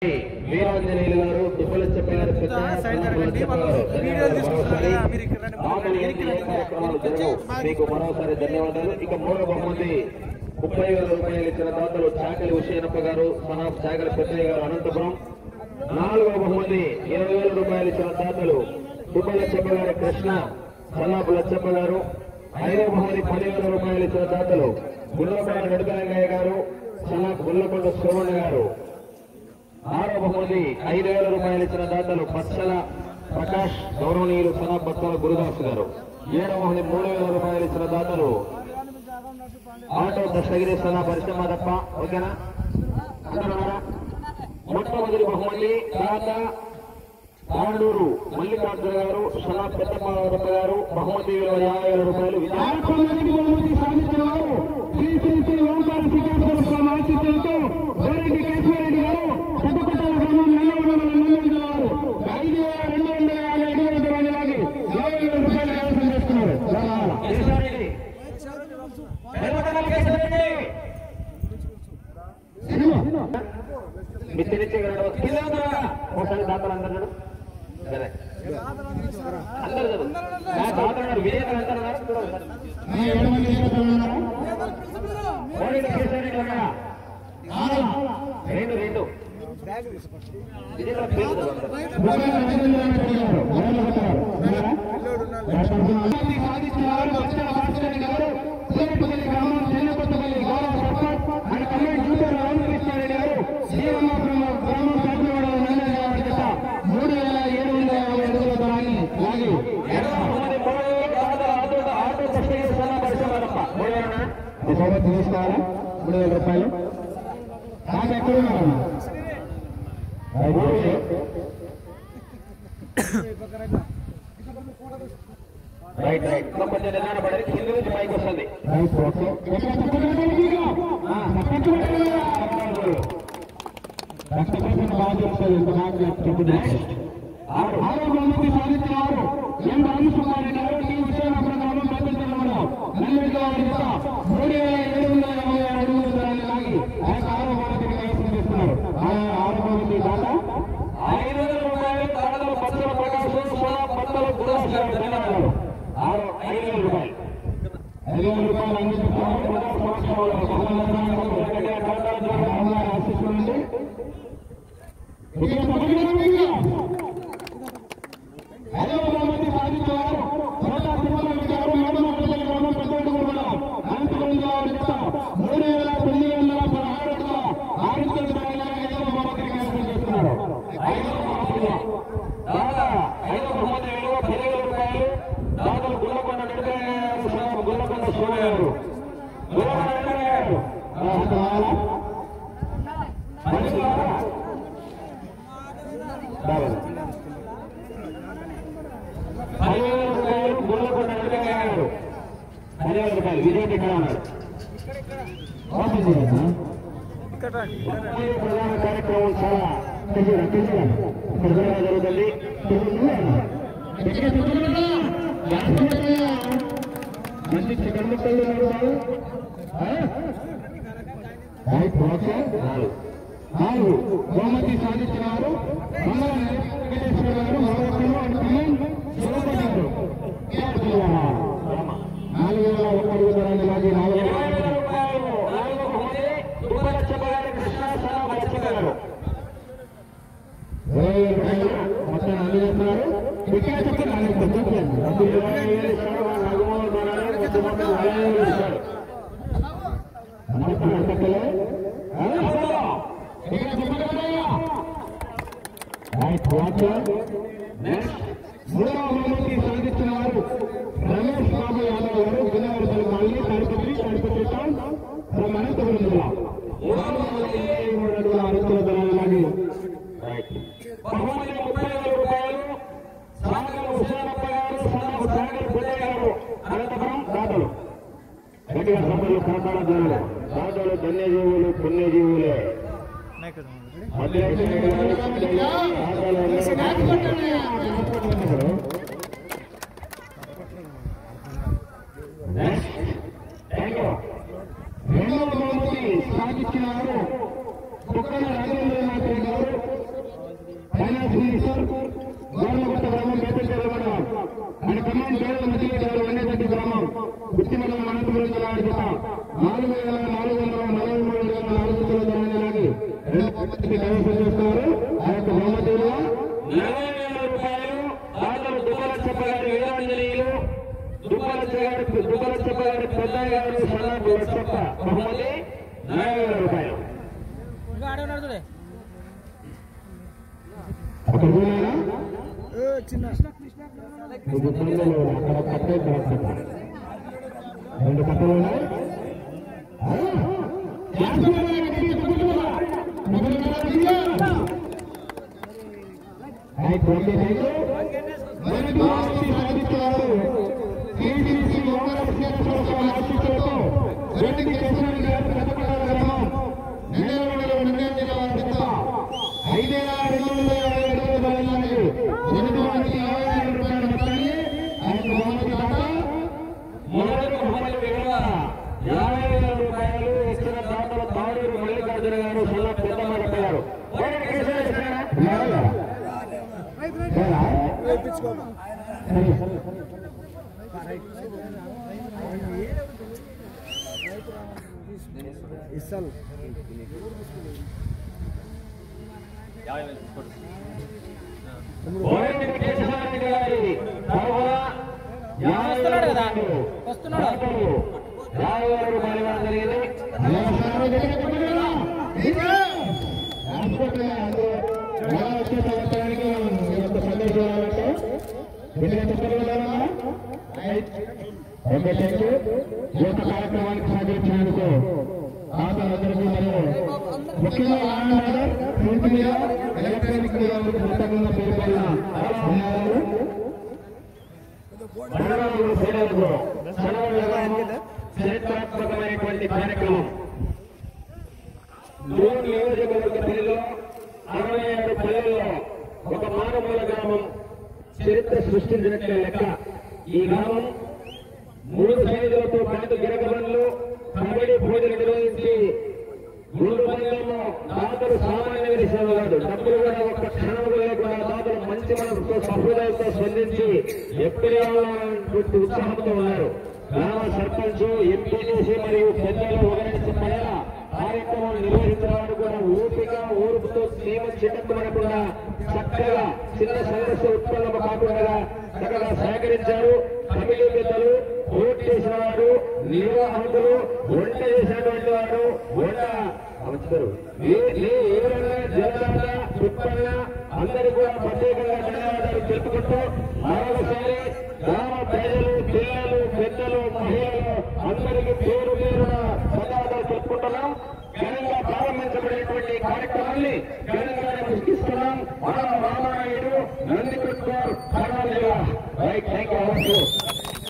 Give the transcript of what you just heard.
వీరాంజనేయులు గారు దుబ్బల చెప్పారు పెద్ద సైడ్ జరగండి. వాళ్ళు వీడియోలు తీసుకుంటున్నారు కదా, మీరు ఇక్కడ రండి. ఆమె వెనక్కి రండి. కార్యక్రమాలు జరగవు మీకు మరోసారి ధన్యవాదాలు ఇక మూడో బహుమతి ముప్పై వేల రూపాయలు ఇచ్చిన దాతలు చాకలి హుషేనప్ప గారు సనాఫ్ చాకలి పెద్దయ్య గారు అనంతపురం నాలుగో బహుమతి ఇరవై వేల రూపాయలు ఇచ్చిన దాతలు దుబ్బల చెప్ప గారి కృష్ణ సనాఫ్ లచ్చప్ప గారు ఐదో బహుమతి పదివేల రూపాయలు ఇచ్చిన దాతలు గుల్లకొండ నడుకరంగయ్య గారు సనాఫ్ గుల్లకొండ సురవణ గారు ఆరో బహుమతి ఐదు వేల రూపాయలు ఇచ్చిన దాతలు పచ్చల ప్రకాష్ గౌరవనీయులు సనా పచ్చల గురుదాస్ గారు ఏడో బహుమతి మూడు వేల రూపాయలు ఇచ్చిన దాతలు ఆటో దశగిరి సనా పరిశ్రమ తప్ప ఓకేనా అంటున్నారా? మొట్టమొదటి బహుమతి దాత తాండూరు మల్లికార్జున గారు సనా పెద్దపాదప్ప గారు బహుమతి విలువ యాభై వేల రూపాయలు విజయం బహుమతి సాధించిన వారు శ్రీశ్రీ ఓంకార శ్రీకాకుళం స్వామి ఆశీస్సులతో గోరెడ్డి కేశవరెడ్డి గారు పెద్దపట్టాల గ్రామం నల్లగొండ నెల్లూరు జిల్లా వారు ఐదు వేల రెండు వందల యాభై ఐదు వేల రూపాయలకి యాభై వేల రూపాయలు కైవసం చేస్తున్నారు కేశవరెడ్డి. కేశవరెడ్డి. మిత్తినిచ్చి కింద ఉన్నారా? ఒకసారి దాతలు అందరు చూడు. సరే. అందరు చూడు. నా దాతలు ఉన్నారు. విజేతలు అందరూ ఉన్నారు. చూడు ఒకసారి. ఈ ఏడు మంది యువకులు ఉన్నారా? కోడికి కేశవరెడ్డి ఉన్నారా? రెండు రెండు విజేతల పేరు చదవండి. బుర్రా రాజేంద్ర రెడ్డి గారు మొదలు పెట్టారు ఉన్నారా? బహుమతి సాధించిన వారు బచ్చల భాస్కర్ గారు సూరపల్లి గ్రామం చెన్నకొత్తపల్లి గౌరవ సర్పంచ్ మన కమ్మాయి చూపూరు రామకృష్ణారెడ్డి గారు శ్రీరంగాపురం గ్రామం కాకినాడ నందన గారి జత మూడు వేల ఏడు వందల యాభై అడుగుల దూరాన్ని లాగి బహుమతి మూడు వేల దాతలు ఆటో ఆటో దశగిరి సన్నా పరిశ్రమ మూడు వేలనా? ఈ సౌకర్యం తీసుకోవాలా మూడు వేల రూపాయలు నాకు ఎక్కడున్నారన్నా రైట్ రైట్ ఇంకా కొంచెం నిదాన పడాలి కింద నుంచి పైకి వస్తుంది రైట్ ఓకే కష్టపడిన బాగా చేస్తారు ఇంత బాగా చెప్తుంది ఆరో బహుమతి సాధించినారు ఎం రామసుబ్బారెడ్డి గారు టీ విజయనగరం గ్రామం పెద్దపల్లిలో నల్లూరు గారి జత మూడు వేల ఏడు వందల యాభై ఆరు అడుగుల దూరాన్ని లాగి ఆ యొక్క ఆరో బహుమతిని కైవసం చేస్తున్నారు ఆ ఆరో బహుమతి దాత ఐదు వందల రూపాయలు తాడలు పచ్చల ప్రకాశం సోనా పత్తల గురువాసారు ధన్యవాదాలు ఆరు ఐదు వేల రూపాయలు ఐదు వేల రూపాయలు అందిస్తున్నారు ఆశిస్తుందండి ఐదవ బహుమతి సాధించేవారు కోటా తిరుమలరెడ్డి గారు మేడమపల్లి గ్రామం పెద్దపల్లి మండలం అనంతపురం జిల్లా వారి జత మూడు వేల తొమ్మిది వందల పదహారు అడుగుల ఆరింతల స్థాయిలో ఐదవ బహుమతిని కైవసం చేస్తున్నారు ఐదవ బహుమతి దాదా ఐదవ బహుమతి విలువ పదివేల రూపాయలు దాతలు గుల్లకొండ నడిపయ్య గారు సోనా గుల్లకొండ సోమ గారు గుల్లకొండ నడిపయ్య గారు అంత కావాలా? మనిషి కావాలా? కావాలి. పదివేల రూపాయలు గుల్లకొండ నడిపయ్య గారు పదివేల రూపాయలు విజయ్ ఇక్కడ ఉన్నాడు ఓపెన్ చేయొద్దా? ఇక్కడ రండి, ఇక్కడ రండి. ఈ ప్రధాన కార్యక్రమం చాలా తెచ్చురా, తెచ్చురా. ఇక్కడ జరగడం జరుగుతుంది ఎక్కడ తెచ్చురా? గ్యాస్ పెట్టయ్యా. మంచి చికెన్ ముక్కలు ఉన్నారు బాబు. ఆ? రైట్ ఓకే నాలుగు నాలుగు బహుమతి సాధించిన వారు మంగళ వెంకటేశ్వర గారు మరొకరు అనుకున్నాం శివపతి గారు నాలుగు వేల ఒక్క అడుగు దూరాన్ని లాగి నాలుగు వేల ఇరవై వేల రూపాయలు నాలుగో బహుమతి దుబ్బల చెప్పగారి కృష్ణ సనా బలచగారు ఇరవై వేల రూపాయలు మొత్తం అందజేస్తున్నారు ఇక్కడ చెప్పండి నాలుగు చెప్పండి డబ్బు ఇరవై వేలు ఇస్తారు వాళ్ళ నగుమూల కొనాలి కొద్ది మంది నలభై వేలు ఇస్తారు మనకు నడకలే ఇక్కడ చెప్పండి రైట్ ఓకే నెక్స్ట్ మూడవ బహుమతి సాధించిన వారు రమేష్ బాబు యాదవ్ గారు Vijayavardhan colony Tadipatri Tadipatri town from Anantapuram జిల్లా నాలుగు వందల ఇరవై మూడు అడుగుల అరకుల ధరలు లాగి రైట్ బహుమతి ముప్పై వేల రూపాయలు సాగర్ హుసేనప్ప గారు సన్నా సాగర్ పుల్లయ్య గారు అనంతపురం దాతలు గట్టిగా సభలు కనకాడ జనులు దాతలు ధన్యజీవులు పుణ్యజీవులే నాయకుడు రెడీ? మధ్యరేఖ దాతలు థ్యాంక్ యూ రెండవ బహుమతి సాధించిన వారు కుక్కల రాజేంద్రనాథ్ రెడ్డి గారు శ్రీశ్వర్ గోర్లకొట్ట గ్రామం బేతంచేరు మండలం ఆయన కమాండ్ పేరు మధ్య గారు వన్యగడ్డి గ్రామం గుత్తి మండలం అనంతపురం జిల్లా జత నాలుగు వేల నాలుగు వందల నలభై మూడు వేల నాలుగు వందల ధనాన్ని రెండు కోట్లకి కైవసం చేస్తున్నారు ఆ యొక్క బహుమతిలో నలభై వేల రూపాయలు దాతలు దుబ్బలచ్చప్ప గారి వీరాంజనేయులు దుబ్బలచ్చ గారి దుబ్బలచ్చప్ప గారి పెద్దయ్య గారు సన్నాపు లచ్చప్ప బహుమతి నలభై వేల రూపాయలు ఇంకా ఆడే ఉన్నాడు చూడే ఒక రూపాయలు చిన్న ఇది పిల్లలు అక్కడ కట్టే ఇక్కడ కట్ట. రెండు కట్టలు ఉన్నాయి ఆ, జాగ్రత్తగా గట్టిగా తప్పుకోరా. మొదలు పెట్టాలి. Right, okay, right. మొదటి వారికి సాధించారు. టీడీపీ ఓవర్ క్షేత్ర స్వామి ఆశీస్సులతో రెడ్డి కృష్ణారెడ్డి గారు పెద్దపల్లి గ్రామం నెల్లూరులో నిర్ణయించిన వారి జత ఐదు వేల రెండు వందల యాభై ఏడు రూపాయలు మొదటి వారికి యాభై వేల రూపాయల మొత్తాన్ని ఆయన బహుమతి దాకా మొదటి బహుమతి విలువ యాభై వేల రూపాయలు ఇచ్చిన దాతలు తాడూరు మల్లికార్జున గారు సన్న పెద్దమ్మలప్ప గారు ఒకటి కేసులు ఇస్తారా? ఉన్నారా? లేరా? సరే. ఇస్తాను ఒకటి కేశవారెడ్డి గారి తరఫున యాభై వేల వస్తున్నాడు కదా? రూపాయలు వస్తున్నాడు. దాతలు యాభై వేల రూపాయలు ఇవ్వడం జరిగింది వ్యవసాయంలో గట్టిగా తప్పుకోరా. ఇంకా. రాసుకోవట్లే, అందరూ ఎలా వచ్చే సంవత్సరానికి మీ యొక్క సందేశం రావాలంటే గట్టిగా తప్పుకోగలరా? రైట్. ఓకే థ్యాంక్ యూ ఈ యొక్క కార్యక్రమానికి సహకరించినందుకు దాతలందరికీ మరియు ముఖ్యంగా ఆనందనగర్ ప్రింట్ మీద ఎలక్ట్రానిక్ మీద కృతజ్ఞత పేరు పైన ధన్యవాదాలు ధనరాజులు సేనలకు సెలవులుగా చరిత్రాత్మకమైనటువంటి కార్యక్రమం మూడు నియోజకవర్గ పరిధిలో అరవై ఆరు పల్లెల్లో ఒక మానమూల గ్రామం చరిత్ర సృష్టించినట్లే లెక్క ఈ గ్రామం మూడు సైజులతో పాటు గిరగబండ్లు కబడ్డీ పూజలు నిర్వహించి గుండు బంధంలో దాతలు సామాన్య విషయం కాదు డబ్బులు కూడా ఒక్క క్షణం లేకుండా దాతలు మంచి మనసుతో సహృదయంతో స్పందించి ఎప్పుడు ఇవ్వాలన్నటువంటి ఉత్సాహంతో ఉన్నారు గ్రామ సర్పంచ్ ఎంపీటీసీ మరియు పెద్దలు ఒకరించి పడేలా కార్యక్రమం నిర్వహించిన వారు కూడా ఓపిక ఓర్పుతో సీమ చిట్టకుండా చక్కగా చిన్న సమస్య ఉత్పన్నం కాకుండా చక్కగా సహకరించారు కమిటీ పెద్దలు ఓట్ చేసిన వారు నిర్వాహకులు వంట చేసినటువంటి వారు వంట వచ్చారు ఏదైనా జనదాత ఉత్పన్న అందరూ కూడా ప్రత్యేకంగా ధన్యవాదాలు తెలుపుకుంటూ మరొకసారి గ్రామ ప్రజలు పిల్లలు పెద్దలు మహిళలు అందరికీ పేరు పేరున ధన్యవాదాలు తెలుపుకుంటున్నాం ఘనంగా ప్రారంభించబడినటువంటి ఈ కార్యక్రమాన్ని ఘనంగా ముగిస్తున్నాం మన రామానాయుడు నందికొట్కూర్ కర్నూలు జిల్లా రైట్ థ్యాంక్ యూ